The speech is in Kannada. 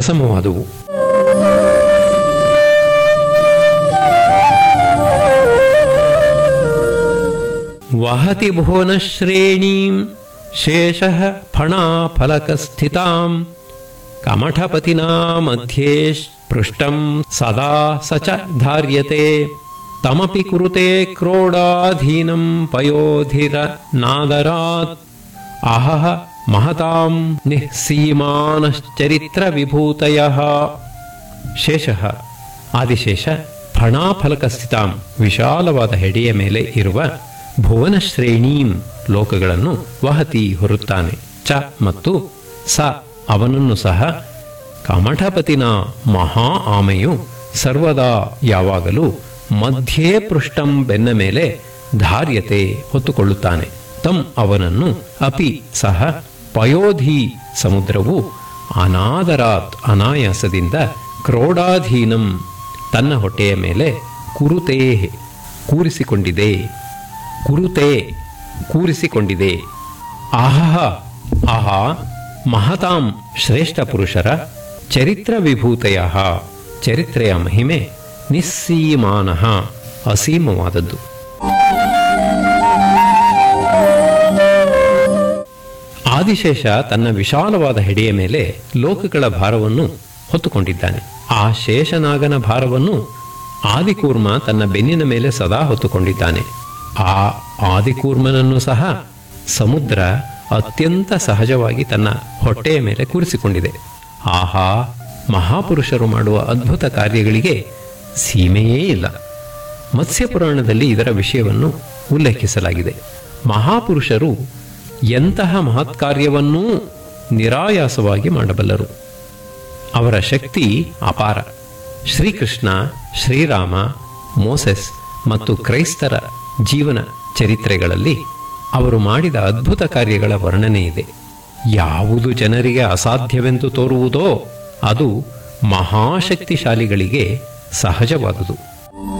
ಸಮವಾದವು ವಹತಿ ಭುವನಶ್ರೇಣೀಂ ಶೇಷಃ ಫಣಾಫಲಕಸ್ಥಿತಾಂ ಕಮಠಪತಿನಾ ಮಧ್ಯೆ ಪೃಷ್ಟಂ ಸದಾ ಸ ಚ ಧಾರ್ಯತೆ ತಮಪಿ ಕುರುತೆ ಕ್ರೋಡಾಧೀನಂ ಪಯೋಧಿರ ನಾದರಾತ್ ಅಹಃ ಮಹತಾಂ ನಿಸ್ಸೀಮಾನಶ್ಚರಿತ್ರ ವಿಭೂತಯ ಶೇಷಃ ಆದಿಶೇಷ ಫಣಾಫಲಕಸ್ಥಿತಾಂ ವಿಶಾಲವಾದ ಹೆಡೆಯ ಮೇಲೆ ಇರುವ ಭುವನ ಶ್ರೇಣೀಂ ಲೋಕಗಳನ್ನು ವಹತಿ ಹೊರುತ್ತಾನೆ ಚ ಮತ್ತು ಸ ಅವನನ್ನು ಸಹ ಕಮಠಪತಿನ ಮಹಾ ಆಮೆಯು ಸರ್ವದಾ ಯಾವಾಗಲೂ ಮಧ್ಯೆ ಪೃಷ್ಟಂ ಬೆನ್ನ ಮೇಲೆ ಧಾರ್ಯತೆ ಹೊತ್ತುಕೊಳ್ಳುತ್ತಾನೆ ತಂ ಅವನನ್ನು ಅಪಿ ಸಹ ಪಯೋಧಿ ಸಮುದ್ರವು ಅನಾದರಾತ್ ಅನಾಯಾಸದಿಂದ ಕ್ರೋಡಾಧೀನಂ ತನ್ನ ಹೊಟ್ಟೆಯ ಮೇಲೆ ಕುರುತೇ ಕೂರಿಸಿಕೊಂಡಿದೆ ಕುರುತೆ ಕೂರಿಸಿಕೊಂಡಿದೆ ಆಹಹ ಆಹಾ ಮಹತಾಂ ಶ್ರೇಷ್ಠ ಪುರುಷರ ಚರಿತ್ರ ವಿಭೂತೆಯ ಚರಿತ್ರೆಯ ಮಹಿಮೆ ನಿಸ್ಸೀಮಾನ ಅಸೀಮವಾದದ್ದು ಆದಿಶೇಷ ತನ್ನ ವಿಶಾಲವಾದ ಹೆಡೆಯ ಮೇಲೆ ಲೋಕಗಳ ಭಾರವನ್ನು ಹೊತ್ತುಕೊಂಡಿದ್ದಾನೆ ಆ ಶೇಷನಾಗನ ಭಾರವನ್ನು ಆದಿಕೂರ್ಮ ತನ್ನ ಬೆನ್ನಿನ ಮೇಲೆ ಸದಾ ಹೊತ್ತುಕೊಂಡಿದ್ದಾನೆ ಆ ಆದಿಕೂರ್ಮನನ್ನು ಸಹ ಸಮುದ್ರ ಅತ್ಯಂತ ಸಹಜವಾಗಿ ತನ್ನ ಹೊಟ್ಟೆಯ ಮೇಲೆ ಕೂರಿಸಿಕೊಂಡಿದೆ ಆಹಾ ಮಹಾಪುರುಷರು ಮಾಡುವ ಅದ್ಭುತ ಕಾರ್ಯಗಳಿಗೆ ಸೀಮೆಯೇ ಇಲ್ಲ ಮತ್ಸ್ಯಪುರಾಣದಲ್ಲಿ ಇದರ ವಿಷಯವನ್ನು ಉಲ್ಲೇಖಿಸಲಾಗಿದೆ ಮಹಾಪುರುಷರು ಎಂತಹ ಮಹತ್ ಕಾರ್ಯವನ್ನೂ ನಿರಾಯಾಸವಾಗಿ ಮಾಡಬಲ್ಲರು ಅವರ ಶಕ್ತಿ ಅಪಾರ ಶ್ರೀಕೃಷ್ಣ ಶ್ರೀರಾಮ ಮೋಸೆಸ್ ಮತ್ತು ಕ್ರೈಸ್ತರ ಜೀವನ ಚರಿತ್ರೆಗಳಲ್ಲಿ ಅವರು ಮಾಡಿದ ಅದ್ಭುತ ಕಾರ್ಯಗಳ ವರ್ಣನೆ ಇದೆ ಯಾವುದು ಜನರಿಗೆ ಅಸಾಧ್ಯವೆಂದು ತೋರುವುದೋ ಅದು ಮಹಾಶಕ್ತಿಶಾಲಿಗಳಿಗೆ ಸಹಜವಾದುದು